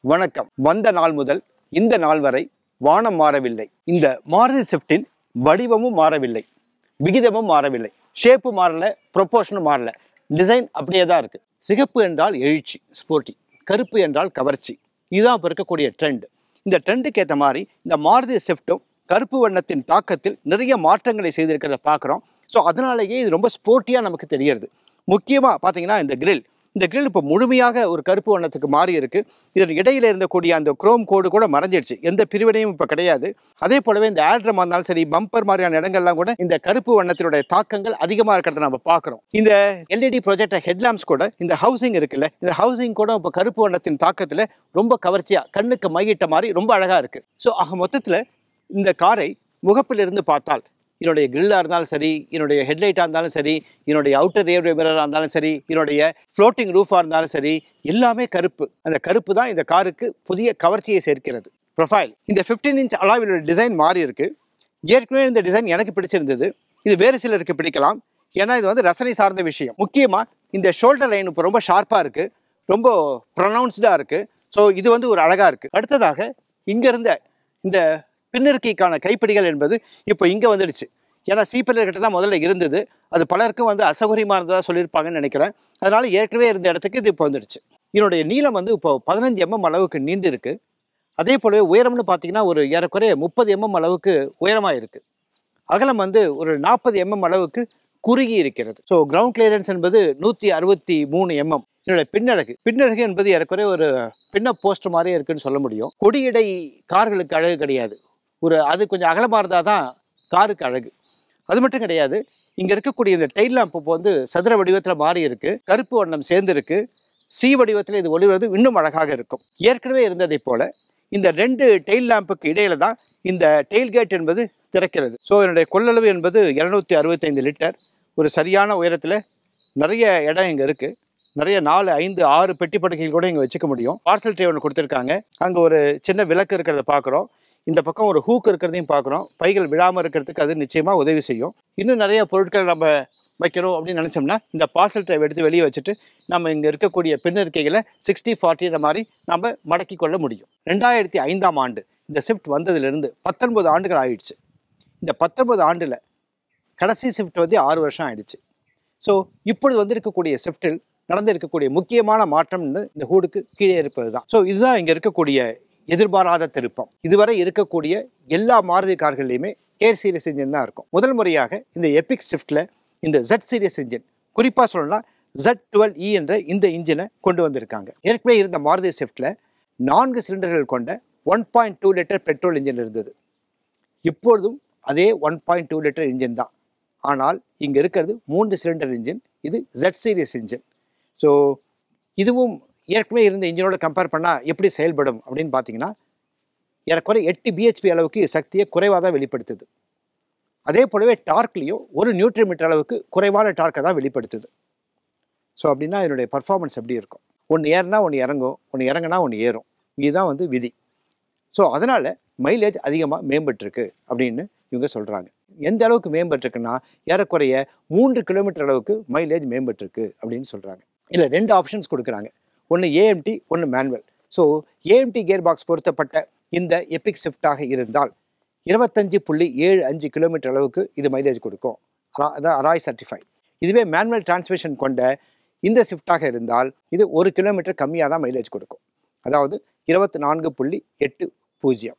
வணக்கம் வந்த நாள் முதல் இந்த நாள் வரை வானம் மாறவில்லை இந்த மாருதி ஸ்விஃப்டின் வடிவமும் மாறவில்லை விகிதமும் மாறவில்லை ஷேப்பு மாறல ப்ரொப்போர்ஷனும் மாறல டிசைன் அப்படியே தான் இருக்கு சிகப்பு என்றால் எழுச்சி ஸ்போர்ட்டி கருப்பு என்றால் கவர்ச்சி இதுதான் இப்போ இருக்கக்கூடிய ட்ரெண்ட் இந்த ட்ரெண்டுக்கு ஏற்ற மாதிரி இந்த மாருதி ஸ்விஃப்ட்டும் கருப்பு வண்ணத்தின் தாக்கத்தில் நிறைய மாற்றங்களை செய்திருக்கிறத பார்க்குறோம் ஸோ அதனாலேயே இது ரொம்ப ஸ்போர்ட்டியாக நமக்கு தெரியறது முக்கியமாக பார்த்தீங்கன்னா இந்த கிரில் இந்த கிரில் இப்போ முழுமையாக ஒரு கருப்பு வண்ணத்துக்கு மாறி இருக்கு இதன் இடையில இருந்தக்கூடிய அந்த குரோம் கோடு கூட மறைஞ்சிடுச்சு எந்த பிரிவினையும் இப்போ கிடையாது அதே போலவே இந்த ஆட்ரமா இருந்தாலும் சரி பம்பர் மாதிரியான இடங்கள்லாம் கூட இந்த கருப்பு வண்ணத்தினுடைய தாக்கங்கள் அதிகமாக இருக்கிறத நம்ம பார்க்குறோம் இந்த எல்இடி ப்ரொஜெக்டர் ஹெட்லாம்ப்ஸ் கூட இந்த ஹவுசிங் இருக்குல்ல இந்த ஹவுசிங் கூட இப்போ கருப்பு வண்ணத்தின் தாக்கத்தில் ரொம்ப கவர்ச்சியாக கண்ணுக்கு மையிட்ட மாதிரி ரொம்ப அழகாக இருக்குது ஸோ ஆக மொத்தத்தில் இந்த காரை முகப்பிலிருந்து பார்த்தால் என்னுடைய கிரில்லாக இருந்தாலும் சரி என்னுடைய ஹெட்லைட்டாக இருந்தாலும் சரி என்னுடைய அவுட்டர் ரியர் மிரராக இருந்தாலும் சரி என்னுடைய ஃப்ளோட்டிங் ரூஃபாக இருந்தாலும் சரி எல்லாமே கருப்பு அந்த கருப்பு தான் இந்த காருக்கு புதிய கவர்ச்சியை சேர்க்கிறது ப்ரொஃபைல் இந்த 15 இன்ச் அலாவிலோட டிசைன் மாறி இருக்கு ஏற்கனவே இந்த டிசைன் எனக்கு பிடிச்சிருந்தது இது வேறு சிலருக்கு பிடிக்கலாம் ஏன்னா இது வந்து ரசனை சார்ந்த விஷயம் முக்கியமாக இந்த ஷோல்டர் லைன் இப்போ ரொம்ப ஷார்ப்பாக இருக்குது ரொம்ப ப்ரொனவுன்ஸ்டாக இருக்குது ஸோ இது வந்து ஒரு அழகாக இருக்குது அடுத்ததாக இங்க இருந்த இந்த பின்னிருக்கைக்கான கைப்பிடிகள் என்பது இப்போ இங்கே வந்துடுச்சு ஏன்னா சீப்பிலர் கிட்ட தான் முதல்ல இருந்தது அது பலருக்கும் வந்து அசௌகரியமாக இருந்ததாக சொல்லியிருப்பாங்கன்னு நினைக்கிறேன் அதனால ஏற்கனவே இருந்த இடத்துக்கு இது இப்போ வந்துடுச்சு இதனுடைய நீளம் வந்து இப்போ பதினஞ்சு எம்எம் அளவுக்கு நீண்டு இருக்கு அதே போலவே உயரம்னு பார்த்தீங்கன்னா ஒரு ஏறக்குறைய முப்பது எம்எம் அளவுக்கு உயரமாக இருக்குது அகலம் வந்து ஒரு நாற்பது எம்எம் அளவுக்கு குறுகி இருக்கிறது ஸோ கிரவுண்ட் கிளியரன்ஸ் என்பது நூற்றி அறுபத்தி மூணு எம்எம் என்னோட பின்னழகு பின்னழகு என்பது ஏறக்குறைய ஒரு பின்ன போஸ்ட் மாதிரியே இருக்குன்னு சொல்ல முடியும் கொடியடை கார்களுக்கு அழகு கிடையாது ஒரு அது கொஞ்சம் அகலமாக இருந்தால் தான் காருக்கு அழகு அது மட்டும் கிடையாது இங்கே இருக்கக்கூடிய இந்த டெயில் லேம்ப் இப்போ வந்து சதுர வடிவத்தில் மாறி இருக்கு கருப்பு வண்ணம் சேர்ந்திருக்கு சி வடிவத்தில் இது ஒளிவது இன்னும் அழகாக இருக்கும் ஏற்கனவே இருந்ததைப் போல இந்த ரெண்டு டெயில் லேம்புக்கு இடையில தான் இந்த டெயில் கேட் என்பது திறக்கிறது ஸோ என்னுடைய கொள்ளளவு என்பது இரநூத்தி அறுபத்தைந்து லிட்டர் ஒரு சரியான உயரத்தில் நிறைய இடம் இங்கே இருக்குது நிறைய நாலு ஐந்து ஆறு பெட்டி படுக்கைகள் கூட இங்கே வச்சுக்க முடியும் பார்சல் ட்ரே ஒன்று கொடுத்துருக்காங்க அங்கே ஒரு சின்ன விளக்கு இருக்கிறத பார்க்குறோம் இந்த பக்கம் ஒரு ஹூக் இருக்கிறதையும் பார்க்குறோம் பைகள் விழாமல் இருக்கிறதுக்கு அது நிச்சயமாக உதவி செய்யும் இன்னும் நிறைய பொருட்கள் நம்ம வைக்கிறோம் அப்படின்னு நினச்சோம்னா இந்த பார்சல் ட்ரைவ் எடுத்து வெளியே வச்சுட்டு நம்ம இங்கே இருக்கக்கூடிய பின்னிருக்கைகளை சிக்ஸ்டி ஃபார்ட்டின்ற மாதிரி நம்ம மடக்கி கொள்ள முடியும் ரெண்டாயிரத்தி ஐந்தாம் ஆண்டு இந்த ஷிஃப்ட் வந்ததிலிருந்து பத்தொன்பது ஆண்டுகள் ஆயிடுச்சு இந்த பத்தொன்பது ஆண்டில் கடைசி ஷிஃப்ட் வந்து ஆறு வருஷம் ஆயிடுச்சு ஸோ இப்பொழுது வந்திருக்கக்கூடிய ஷிஃப்ட்டில் நடந்திருக்கக்கூடிய முக்கியமான மாற்றம்னு இந்த ஹூடுக்கு கீழே இருப்பது தான் ஸோ இதுதான் இங்கே இருக்கக்கூடிய எதிர்பாராத திருப்பம் இதுவரை இருக்கக்கூடிய எல்லா மாருதி கார்கள்லையுமே கேர் சீரியஸ் இன்ஜின் தான் இருக்கும் முதல் முறையாக இந்த எபிக் ஷிஃப்ட்டில் இந்த ஜெட் சீரியஸ் இன்ஜின் குறிப்பாக சொல்லணும்னா ஜெட் டுவெல் இ என்ற இந்த இன்ஜினை கொண்டு வந்திருக்காங்க ஏற்கனவே இருந்த மாருதி ஷிஃப்ட்டில் நான்கு சிலிண்டர்கள் கொண்ட one point two litre petrol engine இருந்தது இப்பொழுதும் அதே one point two litre engine தான் ஆனால் இங்கே இருக்கிறது மூன்று சிலிண்டர் இன்ஜின் இது ஜெட் சீரியஸ் இன்ஜின் ஸோ இதுவும் ஏற்கனவே இருந்த இன்ஜினோட கம்பேர் பண்ணால் எப்படி செயல்படும் அப்படின்னு பார்த்தீங்கன்னா ஏறக்குறை எட்டு பிஹெச்பி அளவுக்கு சக்தியை குறைவாக தான் வெளிப்படுத்துது அதே போலவே டார்க்லேயும் ஒரு நியூட்ரி மீட்டர் அளவுக்கு குறைவான டார்க்கை தான் வெளிப்படுத்துது ஸோ அப்படின்னா இதனுடைய பர்ஃபார்மன்ஸ் எப்படி இருக்கும் ஒன்று ஏறினா ஒன்று இறங்கும் ஒன்று இறங்குனா ஒன்று ஏறும் இதுதான் வந்து விதி ஸோ அதனால் மைலேஜ் அதிகமாக மேம்பட்டிருக்கு அப்படின்னு இவங்க சொல்கிறாங்க எந்த அளவுக்கு மேம்பட்டிருக்குன்னா ஏறக்குறைய மூன்று கிலோமீட்டர் அளவுக்கு மைலேஜ் மேம்பட்டிருக்கு அப்படின்னு சொல்கிறாங்க இல்லை ரெண்டு ஆப்ஷன்ஸ் கொடுக்குறாங்க ஒன்று ஏஎம்டி ஒன்று manual so AMT gear box பொருத்தப்பட்ட இந்த எபிக் ஷிஃப்டாக இருந்தால் இருபத்தஞ்சு புள்ளி ஏழு அஞ்சு கிலோமீட்டர் அளவுக்கு இது மைலேஜ் கொடுக்கும் அரா- அதான் அராய் சர்டிஃபைட் இதுவே மேனுவல் டிரான்ஸ்மிஷன் கொண்ட இந்த ஷிஃப்டாக இருந்தால் இது ஒரு கிலோமீட்டர் கம்மியாக தான் மைலேஜ் கொடுக்கும் அதாவது இருபத்தி நான்கு புள்ளி எட்டு பூஜ்ஜியம்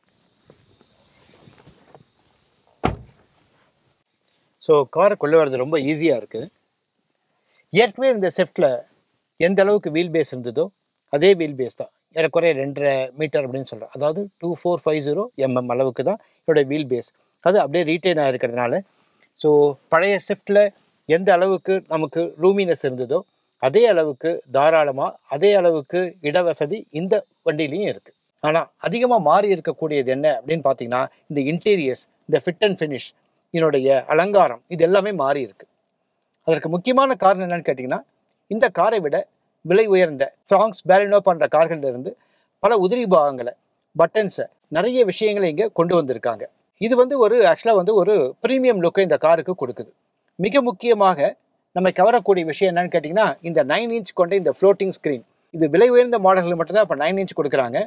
ஸோ காரை கொண்டு வரது ரொம்ப ஈஸியாக இருக்குது ஏற்கனவே இந்த ஷிஃப்ட்டில் எந்த அளவுக்கு வீல் பேஸ் இருந்ததோ அதே வீல் பேஸ் தான் ஏறக்குறைய ரெண்டரை மீட்டர் அப்படின்னு சொல்கிறோம் அதாவது two four five zero mm அளவுக்கு தான் என்னோட வீல் பேஸ் அது அப்படியே ரீட்டைன் ஆகிருக்கிறதுனால ஸோ பழைய ஷிஃப்ட்டில் எந்த அளவுக்கு நமக்கு ரூமினஸ் இருந்ததோ அதே அளவுக்கு தாராளமாக அதே அளவுக்கு இடவசதி இந்த வண்டியிலையும் இருக்குது ஆனால் அதிகமாக மாறி இருக்கக்கூடியது என்ன அப்படின்னு பார்த்தீங்கன்னா இந்த இன்டீரியர்ஸ் இந்த ஃபிட் அண்ட் ஃபினிஷ் இதனுடைய அலங்காரம் இது எல்லாமே மாறி இருக்கு அதற்கு முக்கியமான காரணம் என்னன்னு கேட்டிங்கன்னா இந்த காரை விட விலை உயர்ந்த ஃப்ராங்ஸ் பேலினோ போன்ற கார்கள்ல இருந்து பல உதிரி பாகங்களை பட்டன்ஸை நிறைய விஷயங்களை இங்கே கொண்டு வந்திருக்காங்க இது வந்து ஒரு ஆக்சுவலாக வந்து ஒரு ப்ரீமியம் லுக்கை இந்த காருக்கு கொடுக்குது மிக முக்கியமாக நம்ம கவரக்கூடிய விஷயம் என்னன்னு கேட்டிங்கன்னா இந்த நைன் இன்ச் கொண்ட இந்த ஃப்ளோட்டிங் ஸ்க்ரீன் இது விலை உயர்ந்த மாடல்கள் மட்டும்தான் இப்போ நைன் இன்ச் கொடுக்குறாங்க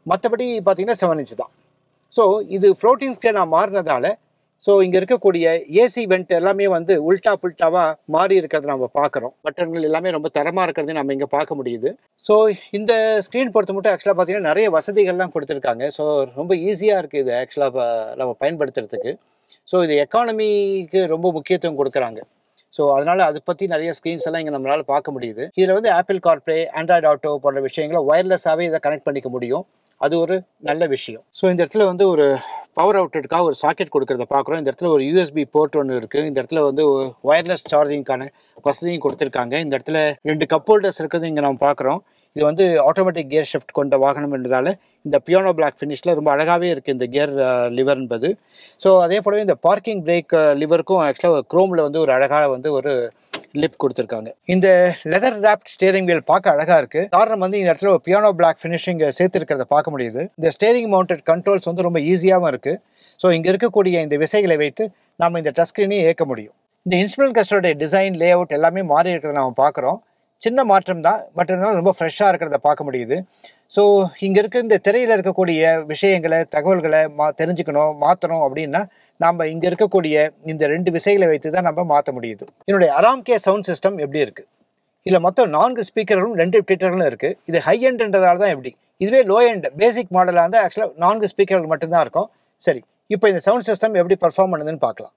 மற்றபடி பார்த்தீங்கன்னா செவன் இன்ச் தான் ஸோ இது ஃப்ளோட்டிங் ஸ்க்ரீனாக மாறினதால ஸோ இங்கே இருக்கக்கூடிய ஏசி வெண்ட் எல்லாமே வந்து உல்டா புல்ட்டாவாக மாறி இருக்கிறத நம்ம பார்க்குறோம் பட்டன்கள் எல்லாமே ரொம்ப தரமாக இருக்கிறத நம்ம இங்கே பார்க்க முடியுது ஸோ இந்த ஸ்க்ரீன் பொறுத்த மட்டும் ஆக்சுவலாக பார்த்தீங்கன்னா நிறைய வசதிகள்லாம் கொடுத்துருக்காங்க ஸோ ரொம்ப ஈஸியாக இருக்குது இது ஆக்சுவலாக நம்ம பயன்படுத்துறதுக்கு ஸோ இது எக்கானமிக்கு ரொம்ப முக்கியத்துவம் கொடுக்குறாங்க ஸோ அதனால் அதை பற்றி நிறைய ஸ்க்ரீன்ஸ் எல்லாம் இங்கே நம்மளால் பார்க்க முடியுது இதில் வந்து ஆப்பிள் கார்ப்ளே ஆண்ட்ராய்டு ஆட்டோ போன்ற விஷயங்களை ஒயர்லெஸ்ஸாகவே இதை கனெக்ட் பண்ணிக்க முடியும் அது ஒரு நல்ல விஷயம் ஸோ இந்த இடத்துல வந்து ஒரு பவர் அவுட்லெட்டுக்காக ஒரு சாக்கெட் கொடுக்கறத பார்க்குறோம் இந்த இடத்துல ஒரு யூஎஸ்பி போர்ட் ஒன்று இருக்குது இந்த இடத்துல வந்து ஒயர்லெஸ் சார்ஜிங்க்கான வசதியும் கொடுத்துருக்காங்க இந்த இடத்துல ரெண்டு கப் ஹோல்டர்ஸ் இருக்கிறது இங்கே நம்ம பார்க்குறோம் இது வந்து ஆட்டோமேட்டிக் கியர் ஷிஃப்ட் கொண்ட வாகனம் என்பதால் இந்த பியானோ பிளாக் ஃபினிஷில் ரொம்ப அழகாகவே இருக்குது இந்த கியர் லிவர் என்பது ஸோ அதே போலவே இந்த பார்க்கிங் பிரேக் லிவருக்கும் ஆக்சுவலாக குரோமில் வந்து ஒரு அழகாக வந்து ஒரு லிப் கொடுத்துருக்காங்க இந்த லெதர் ராப்ட் ஸ்டேரிங் வீல் பார்க்க அழகாக இருக்குது காரணம் வந்து இந்த இடத்துல ஒரு பியானோ பிளாக் ஃபினிஷிங் சேர்த்துருக்கிறத பார்க்க முடியுது இந்த ஸ்டேரிங் மவுண்டட் கண்ட்ரோல்ஸ் வந்து ரொம்ப ஈஸியாகவும் இருக்குது ஸோ இங்கே இருக்கக்கூடிய இந்த விசைகளை வைத்து நம்ம இந்த டச் ஸ்க்ரீனையும் இயக்க முடியும் இந்த இன்ஸ்ட்ருமெண்ட் கஸ்டருடைய டிசைன் லே அவுட் எல்லாமே மாறி இருக்கிறத நம்ம பார்க்குறோம் சின்ன மாற்றம் தான் பட் இருந்தாலும் ரொம்ப ஃப்ரெஷ்ஷாக இருக்கிறத பார்க்க முடியுது ஸோ இங்கே இருக்க இந்த திரையில் இருக்கக்கூடிய விஷயங்களை தகவல்களை மா தெரிஞ்சுக்கணும் மாற்றணும் அப்படின்னா நாம் இங்கே இருக்கக்கூடிய இந்த ரெண்டு விசைகளை வைத்து தான் நம்ம மாற்ற முடியுது என்னுடைய அராம்கே சவுண்ட் சிஸ்டம் எப்படி இருக்குது இதில் மொத்தம் நான்கு ஸ்பீக்கர்களும் ரெண்டு ட்விட்டர்களும் இருக்குது இது ஹை எண்ட்ன்றதால தான் எப்படி இதுவே லோ எண்ட் பேசிக் மாடலாக இருந்தால் ஆக்சுவலாக நான்கு ஸ்பீக்கர்கள் மட்டும்தான் இருக்கும் சரி இப்போ இந்த சவுண்ட் சிஸ்டம் எப்படி பர்ஃபார்ம் பண்ணுதுன்னு பார்க்கலாம்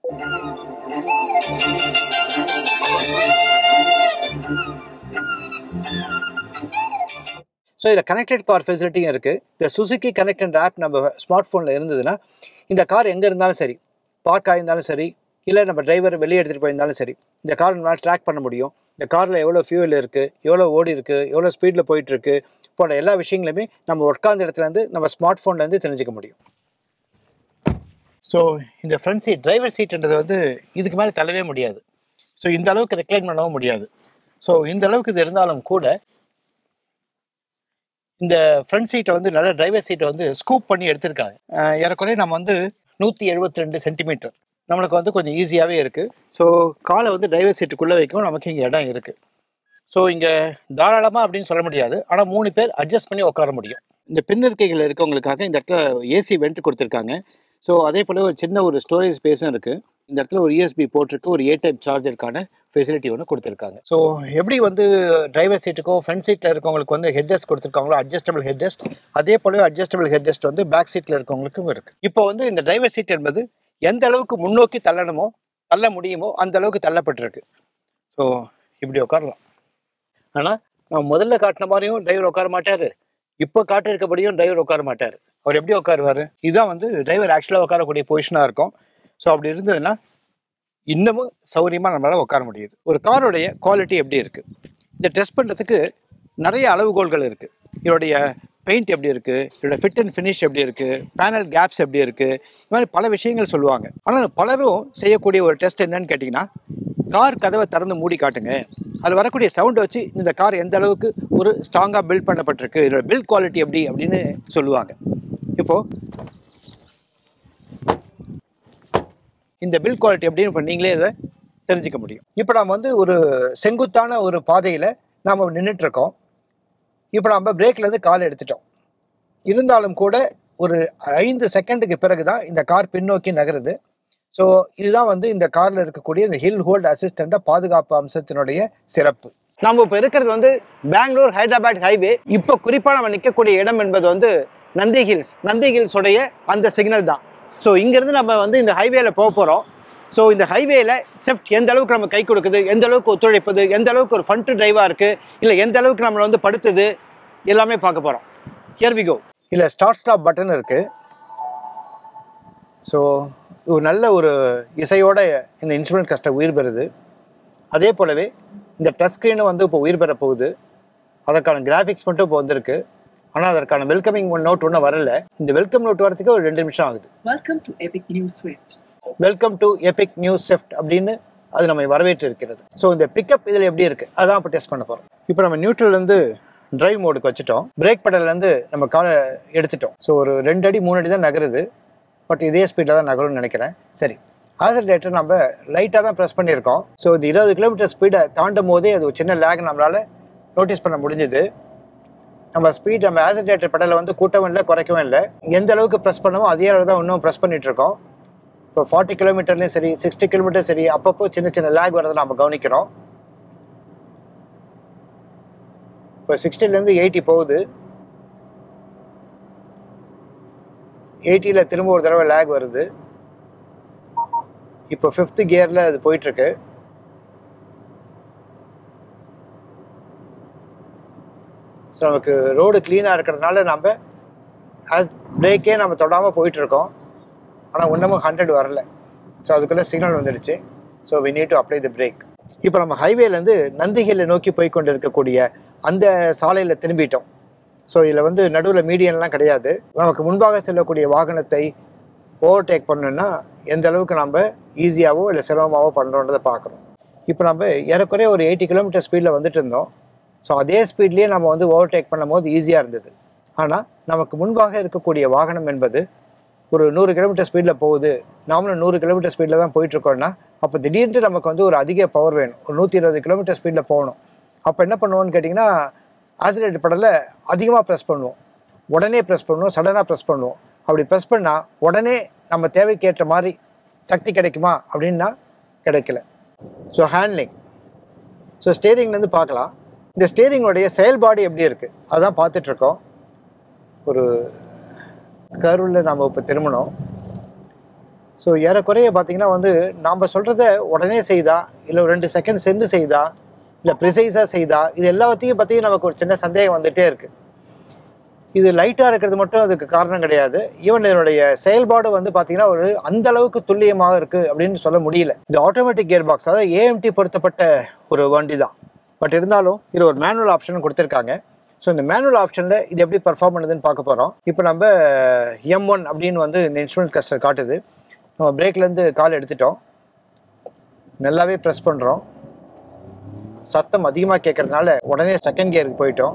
ஸோ இதில் கனெக்டட் கார் ஃபெசிலிட்டியும் இருக்குது இந்த சுசுக்கி கனெக்ட் அண்ட் ஆப் நம்ம ஸ்மார்ட் ஃபோனில் இருந்ததுன்னா இந்த கார் எங்கே இருந்தாலும் சரி பார்க் ஆகியிருந்தாலும் சரி இல்லை நம்ம டிரைவர் வெளியே எடுத்துகிட்டு போயிருந்தாலும் சரி இந்த கார் நம்மளால் ட்ராக் பண்ண முடியும் இந்த காரில் எவ்வளோ ஃபியூல் இருக்குது எவ்வளோ ஓடி இருக்குது எவ்வளோ ஸ்பீடில் போயிட்டுருக்கு போன்ற எல்லா விஷயங்களுமே நம்ம உட்காந்த இடத்துலேருந்து நம்ம ஸ்மார்ட் ஃபோன்லேருந்து தெரிஞ்சுக்க முடியும் ஸோ இந்த ஃப்ரண்ட் சீட் டிரைவர் சீட்ன்றது வந்து இதுக்கு மேலே தள்ளவே முடியாது ஸோ இந்த அளவுக்கு ரெக்ளைன் பண்ணவும் முடியாது ஸோ இந்த அளவுக்கு இது இருந்தாலும் கூட இந்த ஃப்ரண்ட் சீட்டை வந்து நல்ல டிரைவர் சீட்டை வந்து ஸ்கூப் பண்ணி எடுத்திருக்காங்க அஹ் ஏறக்குறைய நம்ம வந்து நூற்றி எழுபத்தி ரெண்டு சென்டிமீட்டர் நம்மளுக்கு வந்து கொஞ்சம் ஈஸியாகவே இருக்குது ஸோ காலை வந்து டிரைவர் சீட்டுக்குள்ளே வைக்கும் நமக்கு இங்கே இடம் இருக்குது ஸோ இங்கே தாராளமாக அப்படின்னு சொல்ல முடியாது ஆனால் மூணு பேர் அட்ஜஸ்ட் பண்ணி உட்கார முடியும் இந்த பின்னிருக்கைகள் இருக்கவங்களுக்காக இந்த இடத்துல ஏசி வெண்ட் கொடுத்துருக்காங்க ஸோ அதே போல் ஒரு சின்ன ஒரு ஸ்டோரேஜ் ஸ்பேஸும் இருக்குது இந்த இடத்துல ஒரு யூஎஸ்பி போட்டிருக்கு ஒரு ஏ டைப் சார்ஜருக்கான ஃபெசிலிட்டி ஒன்று கொடுத்துருக்காங்க ஸோ எப்படி வந்து டிரைவர் சீட்டுக்கும் ஃப்ரண்ட் சீட்டில் இருக்கவங்களுக்கு வந்து ஹெட்ரெஸ்ட் கொடுத்துருக்காங்களோ அட்ஜஸ்டபிள் ஹெட்ரெஸ்ட் அதே போல அட்ஜஸ்டபிள் ஹெட்ரெஸ்ட் வந்து பேக் சீட்டில் இருக்கவங்களுக்கும் இருக்குது இப்போ வந்து இந்த டிரைவர் சீட் என்பது எந்த அளவுக்கு முன்னோக்கி தள்ளணுமோ தள்ள முடியுமோ அந்த அளவுக்கு தள்ளப்பட்டிருக்கு ஸோ இப்படி உட்காரலாம் ஆனால் நான் முதல்ல காட்டின மாதிரியும் டிரைவர் உட்கார மாட்டார் இப்போ காட்டிருக்கபடியும் டிரைவர் உட்கார மாட்டார் அவர் எப்படி உட்காருவார் இதுதான் வந்து டிரைவர் ஆக்சுவலாக உட்காரக்கூடிய பொசிஷனாக இருக்கும் ஸோ அப்படி இருந்ததுன்னா இன்னமும் சௌகரியமாக நம்மளால் உட்கார முடியுது ஒரு காரோடைய குவாலிட்டி எப்படி இருக்குது இதை டெஸ்ட் பண்ணுறதுக்கு நிறைய அளவுகோல்கள் இருக்குது இதோடைய பெயிண்ட் எப்படி இருக்குது இதோட ஃபிட் அண்ட் ஃபினிஷ் எப்படி இருக்குது பேனல் கேப்ஸ் எப்படி இருக்குது இது மாதிரி பல விஷயங்கள் சொல்லுவாங்க ஆனால் பலரும் செய்யக்கூடிய ஒரு டெஸ்ட் என்னன்னு கேட்டிங்கன்னா கார் கதவை திறந்து மூடி காட்டுங்க அதில் வரக்கூடிய சவுண்டை வச்சு இந்த கார் எந்த அளவுக்கு ஒரு ஸ்ட்ராங்காக பில்ட் பண்ணப்பட்டிருக்கு இதோட பில்ட் குவாலிட்டி எப்படி அப்படின்னு சொல்லுவாங்க இப்போது இந்த பில் குவாலிட்டி எப்படின்னு இப்போ நீங்களே இதை தெரிஞ்சுக்க முடியும் இப்போ நாம் வந்து ஒரு செங்குத்தான ஒரு பாதையில் நாம் நின்றுட்டுருக்கோம் இப்போ நம்ம பிரேக்லேருந்து கால் எடுத்துட்டோம் இருந்தாலும் கூட ஒரு ஐந்து செகண்டுக்கு பிறகு தான் இந்த கார் பின்னோக்கி நகருது ஸோ இதுதான் வந்து இந்த காரில் இருக்கக்கூடிய இந்த ஹில் ஹோல்ட் அசிஸ்டண்ட்டாக பாதுகாப்பு அம்சத்தினுடைய சிறப்பு நம்ம இப்போ இருக்கிறது வந்து பெங்களூர் ஹைதராபாத் ஹைவே இப்போ குறிப்பாக நம்ம நிற்கக்கூடிய இடம் என்பது வந்து நந்தி ஹில்ஸ் நந்தி ஹில்ஸோடைய அந்த சிக்னல் தான் ஸோ இங்கேருந்து நம்ம வந்து இந்த ஹைவேல போக போகிறோம் ஸோ இந்த ஹைவேல செஃப்ட் எந்த அளவுக்கு நம்ம கை கொடுக்குது எந்த அளவுக்கு ஒத்துழைப்புது எந்த அளவுக்கு ஒரு ஃபண்ட் டிரைவாக இருக்குது இல்லை எந்த அளவுக்கு நம்மளை வந்து படுத்துது எல்லாமே பார்க்க போகிறோம் ஹியர் வி கோ இல்லை ஸ்டார்ட் ஸ்டாப் பட்டன் இருக்குது ஸோ ஒரு நல்ல ஒரு இசையோட இந்த இன்ஸ்ட்ருமெண்ட் கஷ்டம் உயிர் பெறுது அதே போலவே இந்த டச் ஸ்க்ரீனும் வந்து இப்போ உயிர் பெற போகுது அதற்கான கிராஃபிக்ஸ் மட்டும் இப்போ வந்திருக்கு ஆனால் அதற்கான வெல்கமிங் நோட் ஒன்றும் வரல இந்த வெல்கம் நோட் வரதுக்கு ஒரு ரெண்டு நிமிஷம் ஆகுது Welcome to Epic News Swift. Welcome to Epic News Swift அப்படின்னு அது நம்மை வரவேற்று இருக்கிறது ஸோ இந்த பிக்கப் இதில் எப்படி இருக்குது அதான் இப்போ டெஸ்ட் பண்ண போகிறோம் இப்போ நம்ம நியூட்ரல்லேருந்து டிரைவ் மோடுக்கு வச்சுட்டோம் பிரேக் pedalலேருந்து நம்ம காலை எடுத்துட்டோம் ஸோ ஒரு ரெண்டு அடி மூணு அடி தான் நகருது பட் இதே ஸ்பீடில் தான் நகரும்னு நினைக்கிறேன் சரி ஆசல்டேட்டர் நம்ம லைட்டாக தான் ப்ரெஸ் பண்ணியிருக்கோம் ஸோ இந்த இருபது கிலோமீட்டர் ஸ்பீடை தாண்டும் போதே அது ஒரு சின்ன லேக் நம்மளால் நோட்டீஸ் பண்ண முடிஞ்சுது நம்ம ஸ்பீட் நம்ம ஆசிடேட்டர் பெடலை வந்து கூட்டவும் இல்லை குறைக்கவும் இல்லை எந்த அளவுக்கு ப்ரெஸ் பண்ணமோ அதே அளவு தான் இன்னும் ப்ரெஸ் பண்ணிட்டு இருக்கோம் இப்போ ஃபார்ட்டி கிலோமீட்டர்லேயும் சரி சிக்ஸ்டி கிலோமீட்டர் சரி அப்பப்போ சின்ன சின்ன லேக் வரதை நம்ம கவனிக்கிறோம் இப்போ சிக்ஸ்டிலேருந்து எயிட்டி போகுது எயிட்டியில் திரும்ப ஒரு தடவை லேக் வருது இப்போ ஃபிஃப்த்து கியரில் அது போயிட்டுருக்கு ஸோ நமக்கு ரோடு க்ளீனாக இருக்கிறதுனால நம்ம ஆஸ் பிரேக்கே நம்ம தொடாமல் போயிட்டுருக்கோம் ஆனால் இன்னமும் ஹண்ட்ரட் வரல ஸோ அதுக்குள்ளே சிக்னல் வந்துடுச்சு so we need to apply the brake இப்போ நம்ம ஹைவேலேருந்து நந்திகிலை நோக்கி போய் கொண்டு இருக்கக்கூடிய அந்த சாலையில் திரும்பிட்டோம் ஸோ இதில் வந்து நடுவில் மீடியன்லாம் கிடையாது நமக்கு முன்பாக செல்லக்கூடிய வாகனத்தை ஓவர்டேக் பண்ணணும்னா எந்த அளவுக்கு நம்ம ஈஸியாகவோ இல்லை சிரமமாகவோ பண்ணுறோன்றதை பார்க்குறோம் இப்போ நம்ம ஏறக்குறைய ஒரு எயிட்டி கிலோமீட்டர் ஸ்பீடில் வந்துட்டு இருந்தோம் ஸோ அதே ஸ்பீட்லேயே நம்ம வந்து ஓவர்டேக் பண்ணும்போது ஈஸியாக இருந்தது ஆனால் நமக்கு முன்பாக இருக்கக்கூடிய வாகனம் என்பது ஒரு நூறு கிலோமீட்டர் ஸ்பீடில் போகுது நாமளும் நூறு கிலோமீட்டர் ஸ்பீடில் தான் போயிட்டுருக்கோம்னா அப்போ திடீர்னு நமக்கு வந்து ஒரு அதிக பவர் வேணும் ஒரு நூற்றி இருபது கிலோமீட்டர் ஸ்பீடில் போகணும் அப்போ என்ன பண்ணுவோம்னு கேட்டிங்கன்னா ஆக்சிலேட்டர் படலை அதிகமாக ப்ரெஸ் பண்ணுவோம் உடனே ப்ரெஸ் பண்ணுவோம் சடனாக ப்ரெஸ் பண்ணுவோம் அப்படி ப்ரெஸ் பண்ணால் உடனே நம்ம தேவைக்கேற்ற மாதிரி சக்தி கிடைக்குமா அப்படின்னா கிடைக்கல ஸோ ஹேண்ட்லிங் ஸோ ஸ்டேரிங்லேருந்து பார்க்கலாம் இந்த ஸ்டேரிங்கோடைய செயல்பாடு எப்படி இருக்குது அதான் பார்த்துட்ருக்கோம் ஒரு கருவில் நாம் இப்போ திரும்பினோம் ஸோ ஏறக்குறைய பார்த்தீங்கன்னா வந்து நாம் சொல்கிறத உடனே செய்தா இல்லை ஒரு ரெண்டு செகண்ட் சென்று செய்தா இல்லை ப்ரிசைஸாக செய்தா இது எல்லாத்தையும் பற்றியும் நமக்கு ஒரு சின்ன சந்தேகம் வந்துகிட்டே இருக்குது இது லைட்டாக இருக்கிறது மட்டும் அதுக்கு காரணம் கிடையாது ஈவன் இதனுடைய செயல்பாடு வந்து பார்த்தீங்கன்னா ஒரு அந்த அளவுக்கு துல்லியமாக இருக்குது அப்படின்னு சொல்ல முடியல இது ஆட்டோமேட்டிக் கியர் பாக்ஸ் அதாவது ஏஎம்டி பொருத்தப்பட்ட ஒரு வண்டி தான் பட் இருந்தாலும் இது ஒரு மேனுவல் ஆப்ஷன் கொடுத்துருக்காங்க ஸோ இந்த மேனுவல் ஆப்ஷனில் இது எப்படி பர்ஃபார்ம் பண்ணுதுன்னு பார்க்க போகிறோம் இப்போ நம்ம எம் ஒன் அப்படின்னு வந்து இந்த இன்ஸ்ட்ருமெண்ட் கஸ்டர் காட்டுது நம்ம பிரேக்லேருந்து கால் எடுத்துட்டோம் நல்லாவே ப்ரெஸ் பண்ணுறோம் சத்தம் அதிகமாக கேட்கறதுனால உடனே செகண்ட் கியருக்கு போயிட்டோம்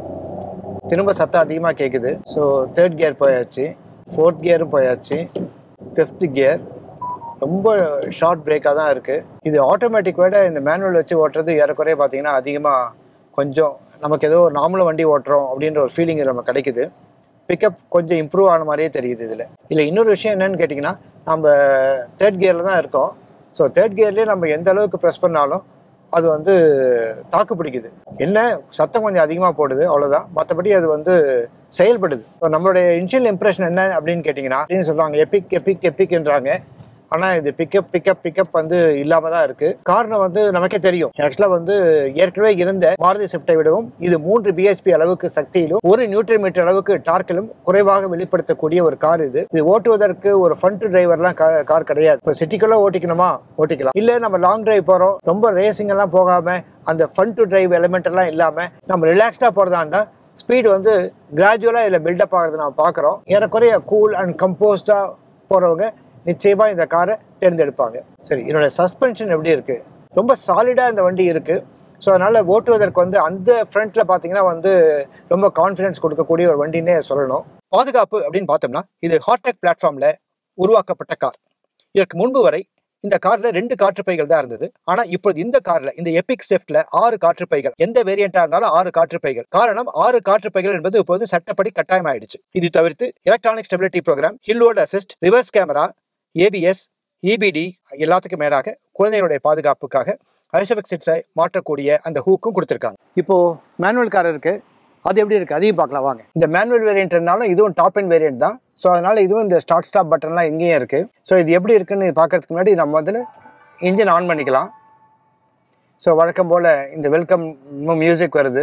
திரும்ப சத்தம் அதிகமாக கேட்குது ஸோ தேர்ட் கியர் போயாச்சு ஃபோர்த் கியரும் போயாச்சு ஃபிஃப்த் கியர் ரொம்ப ஷார்ட் பிரேக்காக தான் இருக்குது இது ஆட்டோமேட்டிக் விட இந்த மேனுவல் வச்சு ஓட்டுறது ஏறக்குறைய பார்த்தீங்கன்னா அதிகமாக கொஞ்சம் நமக்கு ஏதோ நார்மலும் வண்டி ஓட்டுறோம் அப்படின்ற ஒரு ஃபீலிங் நமக்கு கிடைக்குது பிக்கப் கொஞ்சம் இம்ப்ரூவ் ஆன மாதிரியே தெரியுது இதில் இல்லை இன்னொரு விஷயம் என்னன்னு கேட்டிங்கன்னா நம்ம தேர்ட் கியரில் தான் இருக்கோம் ஸோ தேர்ட் கியர்லேயே நம்ம எந்த அளவுக்கு ப்ரெஸ் பண்ணாலும் அது வந்து தாக்கு பிடிக்குது என்ன சத்தம் கொஞ்சம் அதிகமாக போடுது அவ்வளோதான் மற்றபடி அது வந்து செயல்படுது இப்போ நம்மளுடைய இனிஷியல் இம்ப்ரெஷன் என்ன அப்படின்னு கேட்டிங்கன்னா அப்படின்னு சொல்லுவாங்க எபிக் எபிக் எபிக்ன்றாங்க ஆனால் இது பிக்கப் பிக்கப் பிக்கப் வந்து இல்லாமல் தான் இருக்குது காரணம் வந்து நமக்கே தெரியும் ஆக்சுவலாக வந்து ஏற்கனவே இருந்த மாருதி ஸ்விஃப்டை விடவும் இது மூன்று பிஹெச்பி அளவுக்கு சக்தியிலும் ஒரு நியூட்ரன் மீட்டர் அளவுக்கு டார்க்கிலும் குறைவாக வெளிப்படுத்தக்கூடிய ஒரு கார் இது இது ஓட்டுவதற்கு ஒரு ஃப்ரண்ட் டிரைவர்லாம் கார் கிடையாது இப்போ சிட்டிக்குள்ளே ஓட்டிக்கணுமா ஓட்டிக்கலாம் இல்லை நம்ம லாங் டிரைவ் போகிறோம் ரொம்ப ரேசிங் எல்லாம் போகாமல் அந்த ஃப்ரண்ட் டு டிரைவ் எலிமெண்ட் எல்லாம் இல்லாமல் நம்ம ரிலாக்ஸ்டாக போகிறதா இருந்தால் ஸ்பீடு வந்து கிராஜுவலாக இதில் பில்டப் ஆகிறது நம்ம பார்க்குறோம் ஏறக்குறைய கூல் அண்ட் கம்போஸ்டாக போகிறவங்க நிச்சயமாக இந்த காரை தேர்ந்தெடுப்பாங்க சரி என்னோட சஸ்பென்ஷன் எப்படி இருக்குது ரொம்ப சாலிடாக இந்த வண்டி இருக்குது ஸோ அதனால் ஓட்டுவதற்கு வந்து அந்த ஃப்ரண்ட்டில் பார்த்தீங்கன்னா வந்து ரொம்ப கான்ஃபிடன்ஸ் கொடுக்கக்கூடிய ஒரு வண்டின்னே சொல்லணும் பாதுகாப்பு அப்படின்னு பார்த்தோம்னா இது ஹார்டெக் பிளாட்ஃபார்மில் உருவாக்கப்பட்ட கார் இதற்கு முன்பு வரை இந்த கார்ல ரெண்டு காற்றுப்பைகள் தான் இருந்தது ஆனா இப்போது இந்த கார்ல இந்த எபிக் ஸ்விஃப்ட்ல ஆறு காற்றுப்பைகள் எந்த வேரியண்டா இருந்தாலும் ஆறு காற்றுப்பைகள் காரணம் ஆறு காற்றுப்பைகள் என்பது இப்போது சட்டப்படி கட்டாயம் ஆயிடுச்சு இது தவிர்த்து electronic stability programme hill hold assist reverse camera ABS EBD எல்லாத்துக்கும் மேலாக குழந்தைகளுடைய பாதுகாப்புக்காக ஐசோபிக் சிட்ஸை மாற்றக்கூடிய அந்த ஹூக்கும் கொடுத்துருக்காங்க இப்போ மேனுவல் கார் இருக்கு அது எப்படி இருக்கு அதையும் பார்க்கலாம் வாங்க இந்த மேனுவல் வேரியன்ட்னாலும் இதுவும் டாப் அண்ட் வேரியன்ட் தான் ஸோ அதனால இதுவும் இந்த ஸ்டார்ட் ஸ்டாப் பட்டன்லாம் எங்கேயும் இருக்கு ஸோ இது எப்படி இருக்குன்னு பார்க்கறதுக்கு முன்னாடி நம்ம முதல்ல இன்ஜின் ஆன் பண்ணிக்கலாம் ஸோ வழக்கம் போல் இந்த வெல்கம் மியூசிக் வருது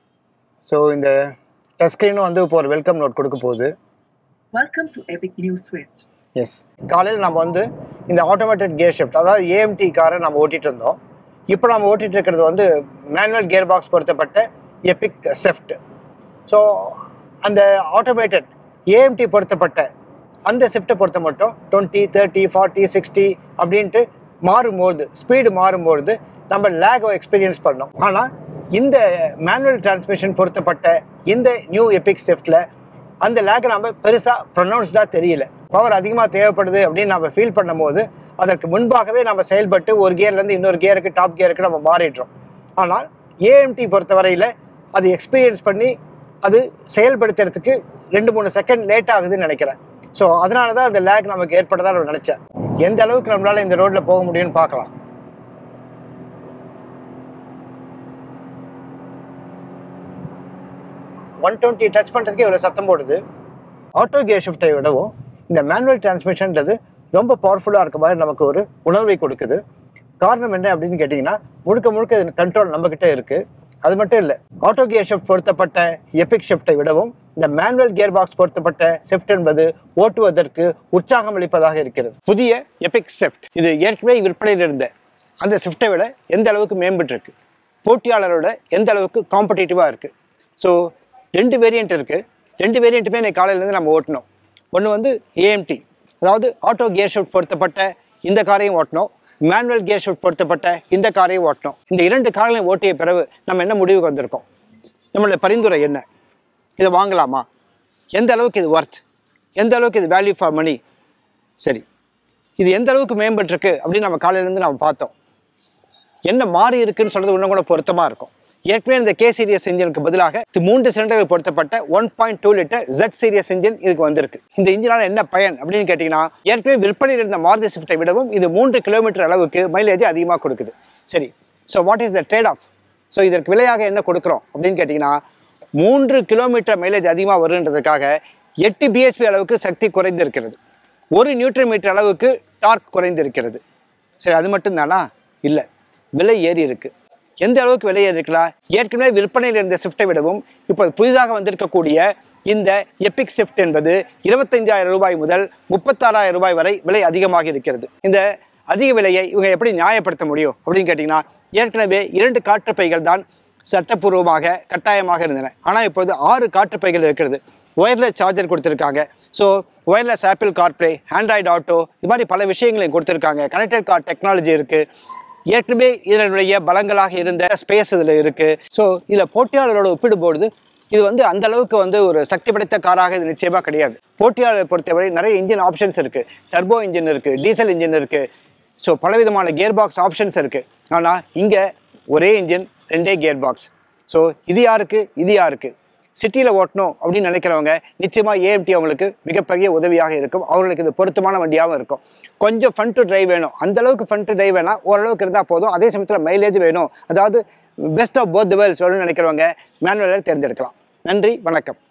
ஸோ இந்த டச் ஸ்க்ரீனும் வந்து இப்போ ஒரு வெல்கம் நோட் கொடுக்க போகுது Welcome to Epic New Swift. Yes காலையில் நம்ம வந்து இந்த ஆட்டோமேட்டட் கியர் ஷிஃப்ட் அதாவது ஏஎம்டி காரை நம்ம ஓட்டிகிட்டு இருந்தோம் இப்போ நம்ம ஓட்டிகிட்டு இருக்கிறது வந்து மேனுவல் கியர் பாக்ஸ் பொருத்தப்பட்ட எபிக் செஃப்ட் ஸோ அந்த ஆட்டோமேட்டட் ஏஎம்டி பொருத்தப்பட்ட அந்த ஷிஃப்ட்டை பொறுத்த மட்டும் டுவெண்ட்டி தேர்ட்டி ஃபார்ட்டி சிக்ஸ்டி அப்படின்ட்டு மாறும்போது ஸ்பீடு மாறும்போது நம்ம லேகோ எக்ஸ்பீரியன்ஸ் பண்ணோம் ஆனால் இந்த மேனுவல் டிரான்ஸ்மிஷன் பொருத்தப்பட்ட இந்த நியூ எபிக் ஷிஃப்ட்டில் அந்த லேக் நம்ம பெருசாக ப்ரொனவுன்ஸ்டாக தெரியல பவர் அதிகமாக தேவைப்படுது அப்படின்னு நம்ம ஃபீல் பண்ணும்போது அதற்கு முன்பாகவே நம்ம செயல்பட்டு ஒரு கியர்லேருந்து இன்னொரு கியருக்கு டாப் கியருக்கு நம்ம மாறிடுறோம் ஆனால் ஏஎம்டி பொறுத்தவரையில் அது எக்ஸ்பீரியன்ஸ் பண்ணி அது செயல்படுத்துறதுக்கு ரெண்டு மூணு செகண்ட் லேட் ஆகுதுன்னு நினைக்கிறேன் ஸோ அதனால தான் அந்த லேக் நமக்கு ஏற்பட்டதா நான் நினச்சேன் எந்த அளவுக்கு நம்மளால இந்த ரோட்டில் போக முடியும்னு பார்க்கலாம் ஒன் டுவெண்ட்டி டச் பண்ணுறதுக்கே இவ்வளோ சத்தம் போடுது ஆட்டோ கியர் ஷிஃப்ட்டை விடவும் இந்த மேனுவல் டிரான்ஸ்மிஷன்ன்றது ரொம்ப பவர்ஃபுல்லாக இருக்க மாதிரி நமக்கு ஒரு உணர்வை கொடுக்குது காரணம் என்ன அப்படின்னு கேட்டிங்கன்னா முழுக்க முழுக்க கண்ட்ரோல் நம்மக்கிட்ட இருக்குது அது மட்டும் இல்லை ஆட்டோ கியர் ஷிஃப்ட் பொருத்தப்பட்ட எபிக் ஷிஃப்ட்டை விடவும் இந்த மேனுவல் கியர் பாக்ஸ் பொருத்தப்பட்ட ஷிஃப்ட் என்பது ஓட்டுவதற்கு உற்சாகம் அளிப்பதாக இருக்கிறது புதிய எபிக் ஷிஃப்ட் இது ஏற்கனவே விற்பனையில் இருந்த அந்த ஷிஃப்ட்டை விட எந்த அளவுக்கு மேம்பட்டு இருக்கு போட்டியாளரோட எந்த அளவுக்கு காம்படிட்டிவாக இருக்குது ஸோ ரெண்டு வேரியண்ட் இருக்குது ரெண்டு வேரியண்ட்டுமே இன்னைக்கு காலையிலேருந்து நம்ம ஓட்டணும் ஒன்று வந்து ஏஎம்டி அதாவது ஆட்டோ கியர் ஷிஃப்ட் பொருத்தப்பட்ட இந்த காரையும் ஓட்டணும் மேனுவல் கியர் ஷிஃப்ட் பொருத்தப்பட்ட இந்த காரையும் ஓட்டணும் இந்த இரண்டு கார்களையும் ஓட்டிய பிறகு நம்ம என்ன முடிவுக்கு வந்திருக்கோம் நம்மளுடைய பரிந்துரை என்ன இதை வாங்கலாமா எந்த அளவுக்கு இது ஒர்த் எந்த அளவுக்கு இது வேல்யூ ஃபார் மணி சரி இது எந்த அளவுக்கு மேம்பட்டிருக்கு அப்படின்னு நம்ம காலையிலேருந்து நம்ம பார்த்தோம் என்ன மாறி இருக்குன்னு சொல்றது இன்னும் கூட பொருத்தமாக இருக்கும் ஏற்கனவே இந்த கே சீரியஸ் இன்ஜினுக்கு பதிலாக இது மூன்று சிலிண்டர்கள் பொருத்தப்பட்ட one point two litre Z series engine இதுக்கு வந்திருக்கு இந்த இன்ஜினால என்ன பயன் அப்படின்னு கேட்டிங்கன்னா ஏற்கனவே விற்பனையில் இருந்த மாருதி ஸ்விஃப்ட்டை விடவும் இது மூன்று கிலோமீட்டர் அளவுக்கு மைலேஜ் அதிகமாக கொடுக்குது சரி so what is the trade off so இதற்கு விலையாக என்ன கொடுக்குறோம் அப்படின்னு கேட்டிங்கன்னா மூன்று கிலோமீட்டர் மைலேஜ் அதிகமாக வருன்றதுக்காக எட்டு பிஹெச்பி அளவுக்கு சக்தி குறைந்திருக்கிறது ஒரு நியூட்ரன் மீட்டர் அளவுக்கு டார்க் குறைந்திருக்கிறது சரி அது மட்டும்தானா இல்லை விலை ஏறி இருக்கு எந்த அளவுக்கு விலை ஏறி இருக்கலாம் ஏற்கனவே விற்பனையில் இருந்த ஷிஃப்ட்டை விடவும் இப்போ புதிதாக வந்திருக்கக்கூடிய இந்த எபிக் ஷிஃப்ட் என்பது இருபத்தஞ்சாயிரம் ரூபாய் முதல் முப்பத்தாறாயிரம் ரூபாய் வரை விலை அதிகமாக இருக்கிறது இந்த அதிக விலையை இவங்க எப்படி நியாயப்படுத்த முடியும் அப்படின்னு கேட்டிங்கன்னா ஏற்கனவே இரண்டு காற்றுப்பைகள் தான் சட்டப்பூர்வமாக கட்டாயமாக இருந்தன ஆனால் இப்போது ஆறு காற்றுப்பைகள் இருக்கிறது ஒயர்லெஸ் சார்ஜர் கொடுத்துருக்காங்க so wireless Apple CarPlay Android Auto இது மாதிரி பல விஷயங்களையும் கொடுத்துருக்காங்க கனெக்டட் கார் டெக்னாலஜி இருக்குது ஏற்கனவே இதனுடைய பலங்களாக இருந்த ஸ்பேஸ் இதில் இருக்குது ஸோ இதில் போட்டியாளரோட ஒப்பிடும்போது இது வந்து அந்த அளவுக்கு வந்து ஒரு சக்தி படைத்த காராக இது நிச்சயமாக கிடையாது போட்டியாளரை பொறுத்தவரை நிறைய இன்ஜின் ஆப்ஷன்ஸ் இருக்குது டர்போ இன்ஜின் இருக்குது டீசல் இன்ஜின் இருக்குது ஸோ பலவிதமான கியர் பாக்ஸ் ஆப்ஷன்ஸ் இருக்குது ஆனால் இங்கே ஒரே இன்ஜின் ரெண்டே கியர் பாக்ஸ் ஸோ இது யாருக்கு இது யாருக்கு சிட்டியில் ஓட்டணும் அப்படின்னு நினைக்கிறவங்க நிச்சயமாக ஏஎம்டி அவங்களுக்கு மிகப்பெரிய உதவியாக இருக்கும் அவங்களுக்கு இது பொருத்தமான வண்டியாகவும் இருக்கும் கொஞ்சம் ஃபன் டு டிரைவ் வேணும் அந்த அளவுக்கு ஃபன் டு டிரைவ் வேணால் ஓரளவுக்கு இருந்தால் போதும் அதே சமயத்தில் மைலேஜ் வேணும் அதாவது பெஸ்ட் ஆஃப் போத் வேர்ல்ஸ் வேணும்னு நினைக்கிறவங்க மேனுவலில் தேர்ந்தெடுக்கலாம் நன்றி வணக்கம்